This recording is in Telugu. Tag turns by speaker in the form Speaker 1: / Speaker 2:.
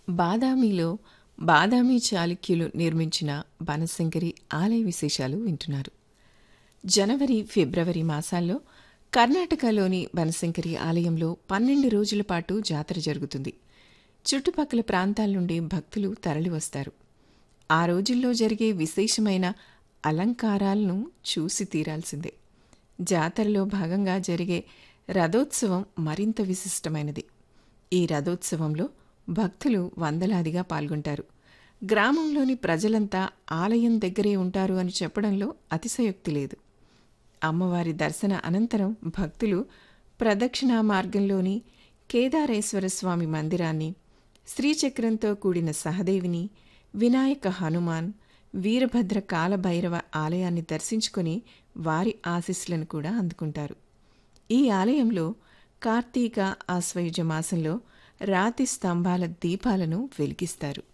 Speaker 1: బాదామిలో బాదామి చాళుక్యులు నిర్మించిన బనశంకరి ఆలయ విశేషాలు వింటున్నారు జనవరి ఫిబ్రవరి మాసాల్లో కర్ణాటకలోని బనశంకరి ఆలయంలో పన్నెండు రోజుల పాటు జాతర జరుగుతుంది చుట్టుపక్కల ప్రాంతాల నుండి భక్తులు తరలివస్తారు ఆ రోజుల్లో జరిగే విశేషమైన అలంకారాలను చూసి తీరాల్సిందే జాతరలో భాగంగా జరిగే రథోత్సవం మరింత విశిష్టమైనది ఈ రథోత్సవంలో భక్తులు వందలాదిగా పాల్గొంటారు గ్రామంలోని ప్రజలంతా ఆలయం దగ్గరే ఉంటారు అని చెప్పడంలో అతిశయోక్తి లేదు అమ్మవారి దర్శన అనంతరం భక్తులు ప్రదక్షిణా మార్గంలోని కేదారేశ్వర స్వామి మందిరాన్ని శ్రీచక్రంతో కూడిన సహదేవిని వినాయక హనుమాన్ వీరభద్ర కాలభైరవ ఆలయాన్ని దర్శించుకొని వారి ఆశీస్సులను కూడా అందుకుంటారు ఈ ఆలయంలో కార్తీక ఆశ్వయుజ మాసంలో రాతి స్తంభాల దీపాలను వెలిగిస్తారు